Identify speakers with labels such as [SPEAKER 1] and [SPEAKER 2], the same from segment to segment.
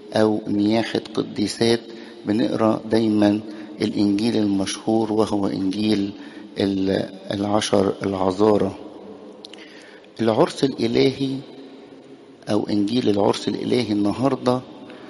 [SPEAKER 1] أو نياحة قديسات بنقرأ دايما الإنجيل المشهور وهو إنجيل العشر العذارة العرس الإلهي أو إنجيل العرس الإلهي النهاردة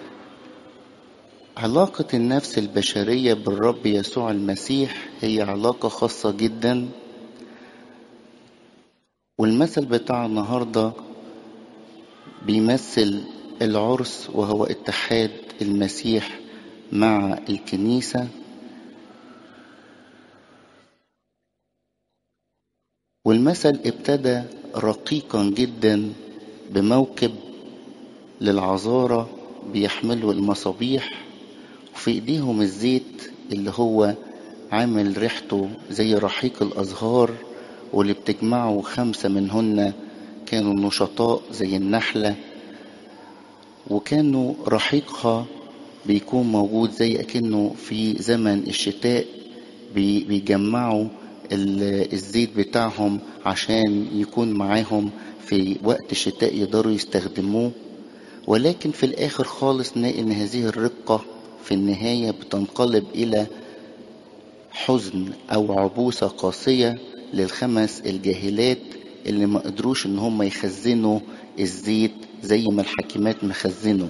[SPEAKER 1] علاقة النفس البشرية بالرب يسوع المسيح هي علاقة خاصة جدا والمثل بتاع النهاردة بيمثل العرس وهو اتحاد المسيح مع الكنيسة والمثل ابتدى رقيقا جدا بموكب للعذارة بيحملوا المصابيح وفي ايديهم الزيت اللي هو عامل ريحته زي رحيق الازهار واللي بتجمعه خمسة منهن كانوا نشطاء زي النحلة وكانوا رحيقها بيكون موجود زي أكنه في زمن الشتاء بيجمعوا الزيت بتاعهم عشان يكون معاهم في وقت الشتاء يقدروا يستخدموه ولكن في الآخر خالص نلاقي إن هذه الرقة في النهاية بتنقلب إلى حزن أو عبوسة قاسية للخمس الجاهلات اللي ما قدروش إن هم يخزنوا الزيت زي ما الحكيمات مخزنوا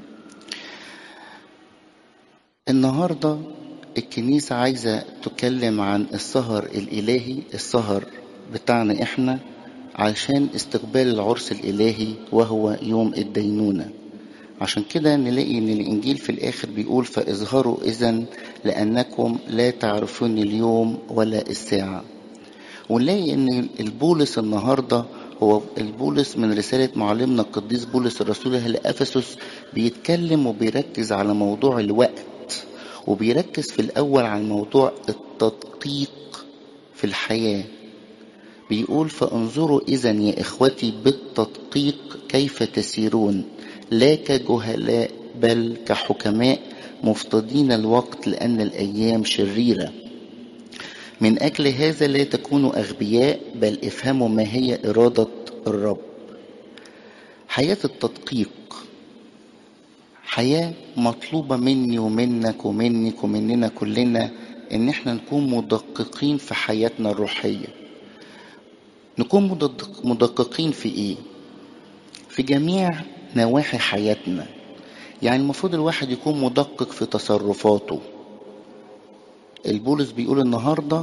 [SPEAKER 1] النهاردة الكنيسة عايزة تتكلم عن السهر الإلهي السهر بتاعنا إحنا عشان استقبال العرس الإلهي وهو يوم الدينونة عشان كده نلاقي ان الانجيل في الاخر بيقول فاظهروا اذا لانكم لا تعرفون اليوم ولا الساعه ونلاقي ان البولس النهارده هو البولس من رسالة معلمنا القديس بولس الرسول أهل أفسس بيتكلم وبيركز على موضوع الوقت وبيركز في الأول على موضوع التدقيق في الحياة بيقول فانظروا إذا يا إخوتي بالتدقيق كيف تسيرون لا كجهلاء بل كحكماء مفتدين الوقت لأن الأيام شريرة من أجل هذا لا تكونوا أغبياء بل افهموا ما هي إرادة الرب حياة التدقيق حياة مطلوبة مني ومنك ومنك ومننا كلنا إن احنا نكون مدققين في حياتنا الروحية نكون مدقق مدققين في إيه؟ في جميع نواحي حياتنا يعني المفروض الواحد يكون مدقق في تصرفاته البولس بيقول النهاردة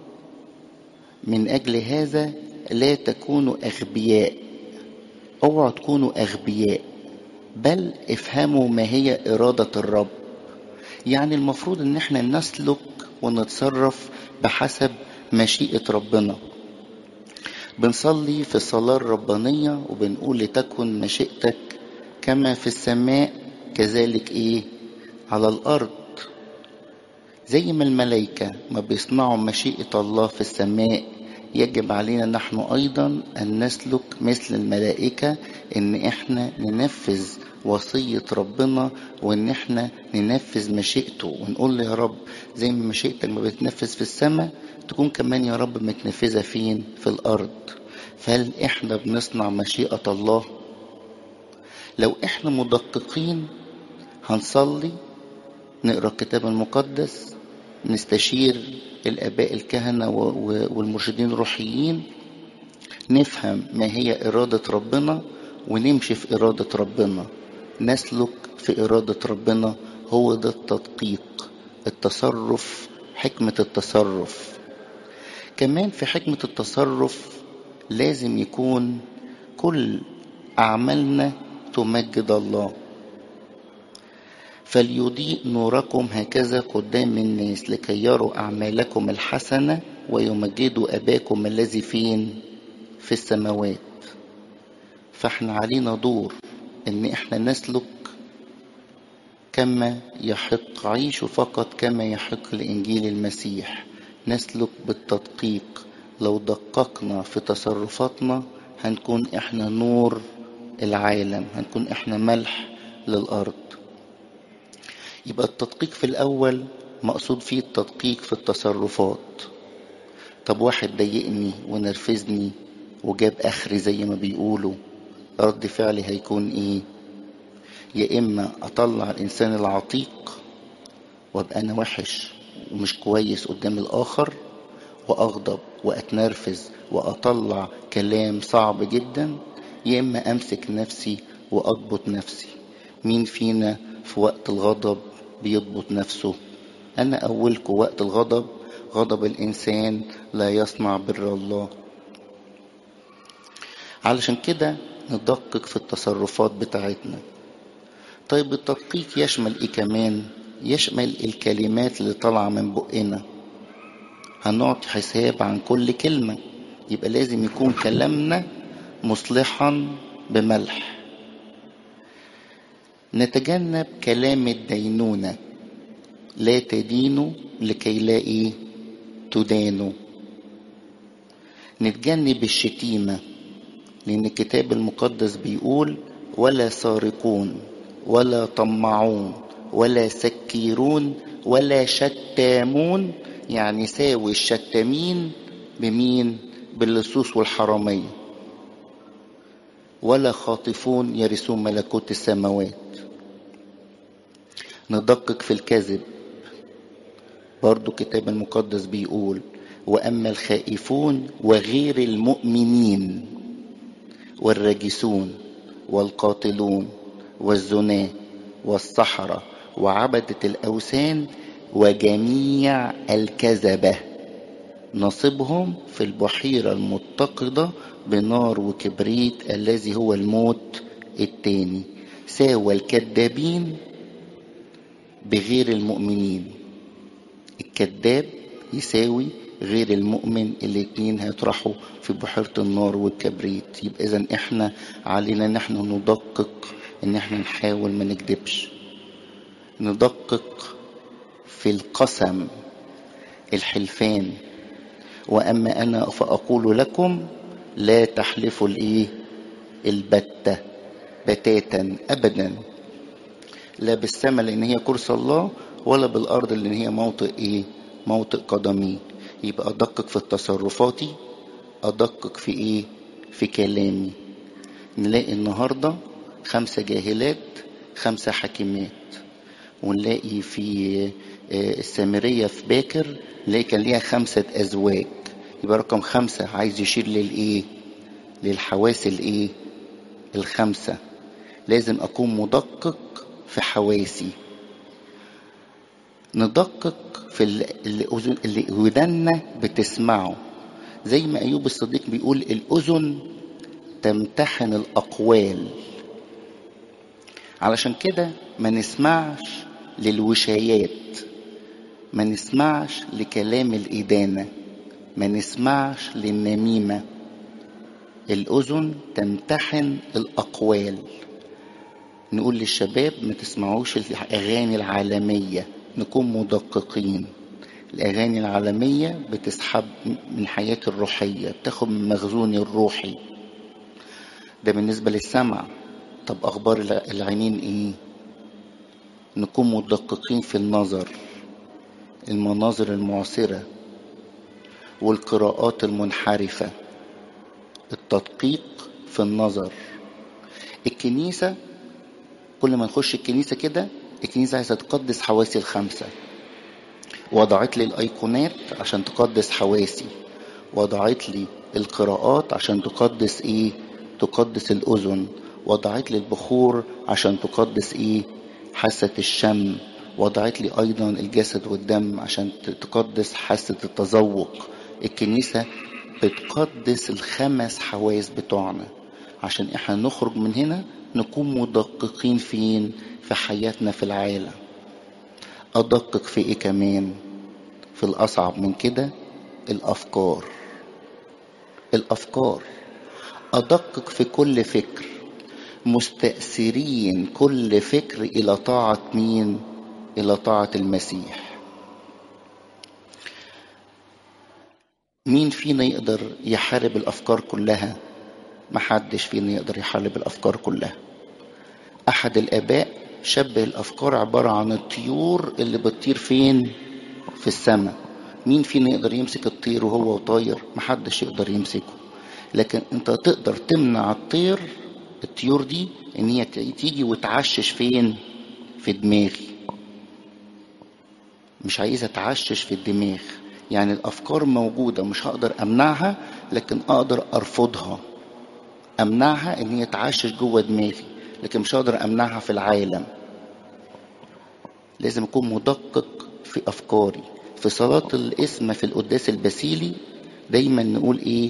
[SPEAKER 1] من أجل هذا لا تكونوا أغبياء اوعوا تكونوا أغبياء بل افهموا ما هي إرادة الرب يعني المفروض ان احنا نسلك ونتصرف بحسب مشيئة ربنا بنصلي في الصلاة الربانية وبنقول لتكن مشيئتك كما في السماء كذلك ايه على الأرض زي ما الملائكة ما بيصنعوا مشيئة الله في السماء يجب علينا نحن أيضا أن نسلك مثل الملائكة إن إحنا ننفذ وصية ربنا وإن إحنا ننفذ مشيئته ونقول له يا رب زي ما مشيئتك ما بتنفذ في السماء تكون كمان يا رب متنفذة فين في الأرض فهل إحنا بنصنع مشيئة الله لو إحنا مدققين هنصلي نقرأ الكتاب المقدس نستشير الآباء الكهنة والمرشدين الروحيين نفهم ما هي إرادة ربنا ونمشي في إرادة ربنا نسلك في إرادة ربنا هو ده التدقيق التصرف حكمة التصرف كمان في حكمة التصرف لازم يكون كل أعمالنا تمجد الله فليضيء نوركم هكذا قدام الناس لكي يروا أعمالكم الحسنة ويمجدوا أباكم الذي فين في السماوات فاحنا علينا دور ان احنا نسلك كما يحق عيشوا فقط كما يحق لإنجيل المسيح نسلك بالتدقيق لو دققنا في تصرفاتنا هنكون احنا نور العالم هنكون احنا ملح للأرض يبقى التدقيق في الأول مقصود فيه التدقيق في التصرفات طب واحد ضايقني ونرفزني وجاب آخري زي ما بيقولوا رد فعلي هيكون إيه يا إما أطلع الإنسان العتيق وأبقى أنا وحش ومش كويس قدام الآخر وأغضب وأتنرفز وأطلع كلام صعب جدا يا إما أمسك نفسي وأضبط نفسي مين فينا في وقت الغضب بيضبط نفسه أنا أولكم وقت الغضب غضب الإنسان لا يصنع بر الله علشان كده ندقق في التصرفات بتاعتنا طيب التدقيق يشمل ايه كمان يشمل الكلمات اللي طالعة من بقنا هنعطي حساب عن كل كلمة يبقى لازم يكون كلامنا مصلحا بملح نتجنب كلام الدينونة لا تدينوا لكي لا ايه تدانوا نتجنب الشتيمة لأن الكتاب المقدس بيقول ولا سارقون ولا طمعون ولا سكيرون ولا شتامون يعني ساوي الشتامين بمين باللصوص والحرامية ولا خاطفون يرثون ملكوت السماوات ندقق في الكذب برضو الكتاب المقدس بيقول وأما الخائفون وغير المؤمنين والرجسون والقاتلون والزناة والسحرة وعبدة الأوثان وجميع الكذبة نصبهم في البحيرة المتقدة بنار وكبريت الذي هو الموت التاني ساوى الكذابين بغير المؤمنين الكذاب يساوي غير المؤمن الاتنين هيطرحوا في بحيرة النار والكبريت يبقى اذا احنا علينا ان احنا ندقق ان احنا نحاول ما نكذبش ندقق في القسم الحلفان واما انا فاقول لكم لا تحلفوا الايه البتة بتاتا ابدا لا بالسماء لان هي كرسي الله ولا بالارض لان هي موطئ ايه موطئ قدمي يبقى ادقق في تصرفاتي ادقق في ايه في كلامي نلاقي النهارده خمسه جاهلات خمسه حكيمات ونلاقي في السامريه في باكر نلاقي كان ليها خمسه ازواج يبقى رقم خمسه عايز يشير للايه للحواس الايه الخمسه لازم اكون مدقق في حواسي ندقق في اللي ودنا بتسمعه زي ما ايوب الصديق بيقول الاذن تمتحن الاقوال علشان كده ما نسمعش للوشايات ما نسمعش لكلام الإدانة ما نسمعش للنميمة الأذن تمتحن الأقوال نقول للشباب ما تسمعوش الأغاني العالمية نكون مدققين الأغاني العالمية بتسحب من حياتي الروحية بتاخد من مخزوني الروحي ده بالنسبة للسمع طب أخبار العينين إيه نكون مدققين في النظر المناظر المعسرة والقراءات المنحرفة التدقيق في النظر الكنيسة كل ما نخش الكنيسة كده الكنيسة عايزة تقدس حواسي الخمسة وضعت لي الأيقونات عشان تقدس حواسي وضعت لي القراءات عشان تقدس ايه تقدس الأذن وضعت لي البخور عشان تقدس ايه حاسة الشم وضعت لي أيضا الجسد والدم عشان تقدس حاسة التذوق الكنيسة بتقدس الخمس حواس بتوعنا عشان احنا نخرج من هنا نكون مدققين فين في حياتنا في العالم أدقق في إيه كمان في الأصعب من كده الأفكار الأفكار أدقق في كل فكر مستأثرين كل فكر إلى طاعة مين إلى طاعة المسيح مين فينا يقدر يحارب الأفكار كلها محدش فينا يقدر يحارب الأفكار كلها أحد الآباء شبه الأفكار عبارة عن الطيور اللي بتطير فين في السماء مين فينا يقدر يمسك الطير وهو طاير محدش يقدر يمسكه لكن انت تقدر تمنع الطير الطيور دي ان هي تيجي وتعشش فين في دماغي مش عايزة تعشش في الدماغ يعني الافكار موجودة مش هقدر امنعها لكن اقدر ارفضها امنعها ان هي تعشش جوه دماغي لكن مش هقدر امنعها في العالم لازم اكون مدقق في افكاري في صلاة الاسم في القداس البسيلي دايما نقول ايه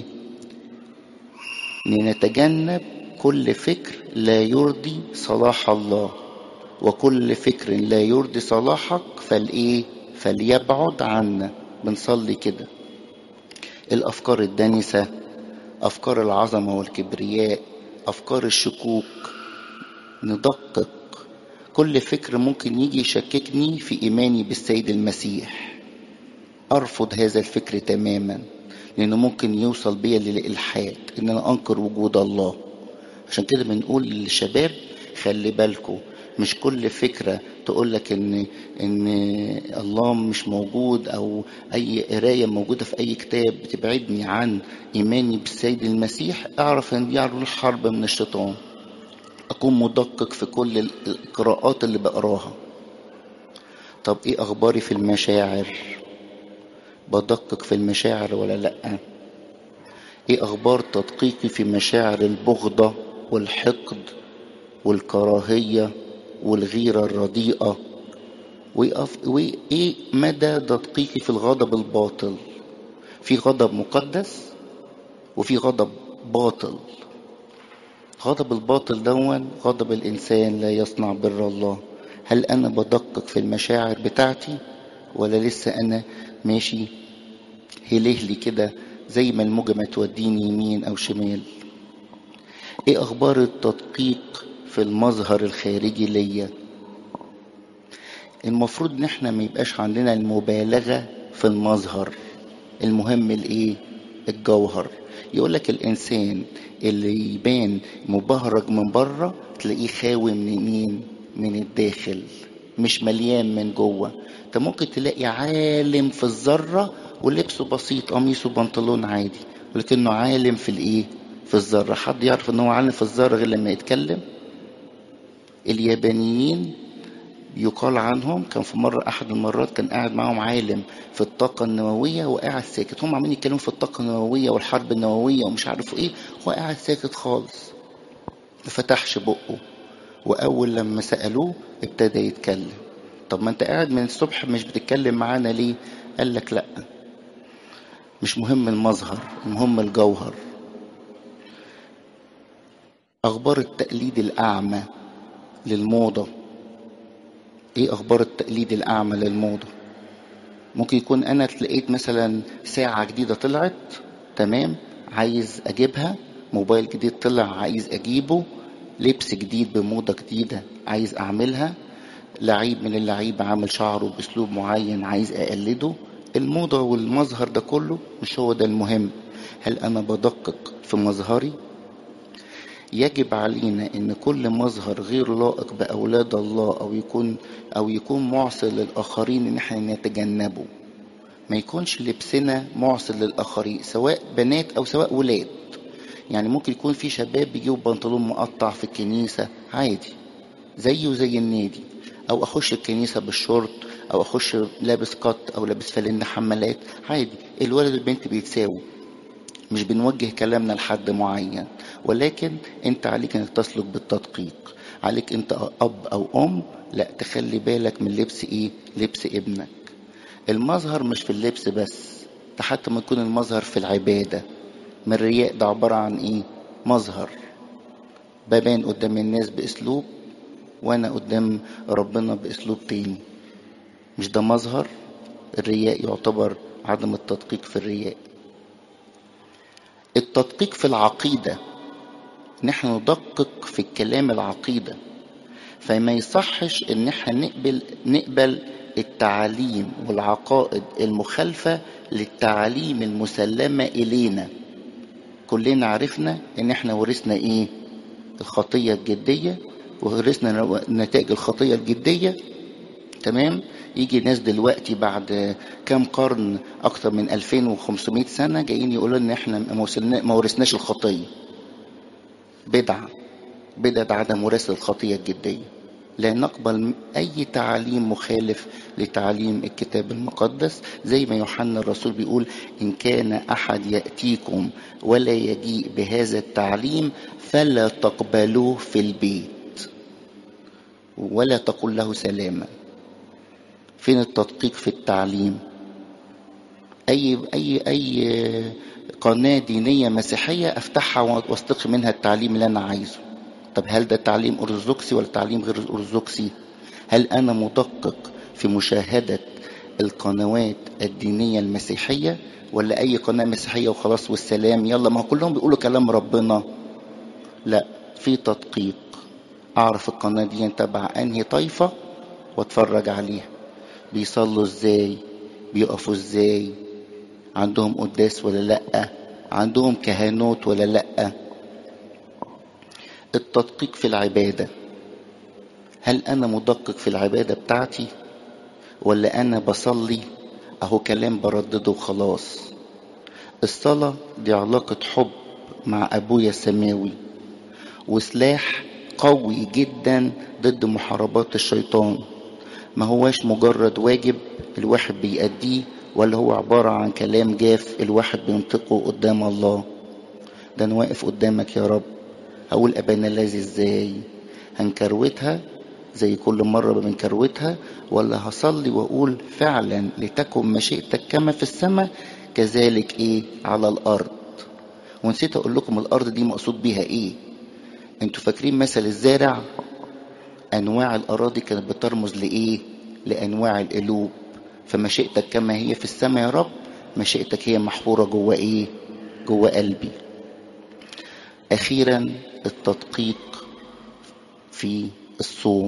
[SPEAKER 1] نتجنب كل فكر لا يرضي صلاح الله وكل فكر لا يرضي صلاحك فالايه فليبعد عنا بنصلي كده الافكار الدنسه افكار العظمه والكبرياء افكار الشكوك ندقق كل فكر ممكن يجي يشككني في ايماني بالسيد المسيح ارفض هذا الفكر تماما لانه ممكن يوصل بيا للالحاد ان انا انكر وجود الله عشان كده بنقول للشباب خلي بالكم مش كل فكره تقول لك ان ان الله مش موجود او اي قرايه موجوده في اي كتاب بتبعدني عن ايماني بالسيد المسيح اعرف ان دي عروض حرب من الشيطان اكون مدقق في كل القراءات اللي بقراها طب ايه اخباري في المشاعر بدقق في المشاعر ولا لا ايه اخبار تدقيقي في مشاعر البغضه والحقد والكراهيه والغيره الرديئه وايه مدى تدقيقي في الغضب الباطل في غضب مقدس وفي غضب باطل غضب الباطل دون غضب الانسان لا يصنع بر الله هل انا بدقق في المشاعر بتاعتي ولا لسه انا ماشي هلهلي كده زي ما الموجة ما توديني يمين او شمال ايه اخبار التدقيق في المظهر الخارجي ليا المفروض ان احنا ما يبقاش عندنا المبالغة في المظهر المهم الايه الجوهر يقولك الانسان اللي يبان مبهرج من بره تلاقيه خاوي من مين من الداخل مش مليان من جوه انت ممكن تلاقي عالم في الذره ولبسه بسيط قميص وبنطلون عادي ولكنه عالم في الايه في الذره حد يعرف ان هو عالم في الذره غير لما يتكلم اليابانيين يقال عنهم كان في مرة أحد المرات كان قاعد معاهم عالم في الطاقة النووية وقاعد ساكت هم عمالين يتكلموا في الطاقة النووية والحرب النووية ومش عارفوا إيه هو قاعد ساكت خالص ما فتحش بقه وأول لما سألوه ابتدى يتكلم طب ما أنت قاعد من الصبح مش بتتكلم معانا ليه؟ قال لك لأ مش مهم المظهر المهم الجوهر أخبار التقليد الأعمى للموضة ايه اخبار التقليد الاعمى للموضة ممكن يكون انا لقيت مثلا ساعة جديدة طلعت تمام عايز اجيبها موبايل جديد طلع عايز اجيبه لبس جديد بموضة جديدة عايز اعملها لعيب من اللعيبة عامل شعره باسلوب معين عايز اقلده الموضة والمظهر ده كله مش هو ده المهم هل انا بدقق في مظهري يجب علينا ان كل مظهر غير لائق باولاد الله او يكون او يكون معصر للاخرين ان احنا نتجنبه ما يكونش لبسنا معصر للاخرين سواء بنات او سواء ولاد يعني ممكن يكون في شباب بيجيبوا بنطلون مقطع في الكنيسة عادي زيه زي النادي او اخش الكنيسة بالشورت او اخش لابس قط او لابس فانلة حمالات عادي الولد والبنت بيتساووا مش بنوجه كلامنا لحد معين ولكن انت عليك انك تسلك بالتدقيق عليك انت اب او ام لا تخلي بالك من لبس ايه لبس ابنك المظهر مش في اللبس بس ده حتى ما يكون المظهر في العبادة من الرياء ده عبارة عن ايه مظهر ببان قدام الناس باسلوب وانا قدام ربنا باسلوب تاني مش ده مظهر الرياء يعتبر عدم التدقيق في الرياء التدقيق في العقيدة نحن ندقق في الكلام العقيدة فما يصحش ان احنا نقبل نقبل التعاليم والعقائد المخالفة للتعاليم المسلمة إلينا كلنا عرفنا ان احنا ورثنا ايه الخطية الجدية وورثنا نتائج الخطية الجدية تمام يجي ناس دلوقتي بعد كام قرن اكتر من 2500 سنة جايين يقولوا ان احنا ما ورثناش الخطية بدعة بدأ عدم وراثة الخطية الجدية لا نقبل أي تعليم مخالف لتعليم الكتاب المقدس زي ما يوحنا الرسول بيقول إن كان أحد يأتيكم ولا يجيء بهذا التعليم فلا تقبلوه في البيت ولا تقول له سلاما فين التدقيق في التعليم أي أي أي قناة دينية مسيحية أفتحها واستقي منها التعليم اللي أنا عايزه طب هل ده تعليم أرثوذكسي ولا تعليم غير أرثوذكسي هل أنا مدقق في مشاهدة القنوات الدينية المسيحية ولا أي قناة مسيحية وخلاص والسلام يلا ما كلهم بيقولوا كلام ربنا لا في تدقيق أعرف القناة دي تبع أنهي طائفة واتفرج عليها بيصلوا ازاي بيقفوا ازاي عندهم قداس ولا لأ عندهم كهنوت ولا لأ التدقيق في العبادة هل أنا مدقق في العبادة بتاعتي ولا أنا بصلي أهو كلام بردده وخلاص الصلاة دي علاقة حب مع أبويا السماوي وسلاح قوي جدا ضد محاربات الشيطان ما هواش مجرد واجب الواحد بيأديه ولا هو عبارة عن كلام جاف الواحد بينطقه قدام الله ده أنا واقف قدامك يا رب أقول أبانا الذي إزاي هنكروتها زي كل مرة بنكروتها ولا هصلي وأقول فعلا لتكن مشيئتك كما في السماء كذلك إيه على الأرض ونسيت أقول لكم الأرض دي مقصود بيها إيه انتوا فاكرين مثل الزارع أنواع الأراضي كانت بترمز لإيه لأنواع القلوب فمشيئتك كما هي في السماء يا رب مشيئتك هي محفورة جوه إيه جوه قلبي أخيرا التدقيق في الصوم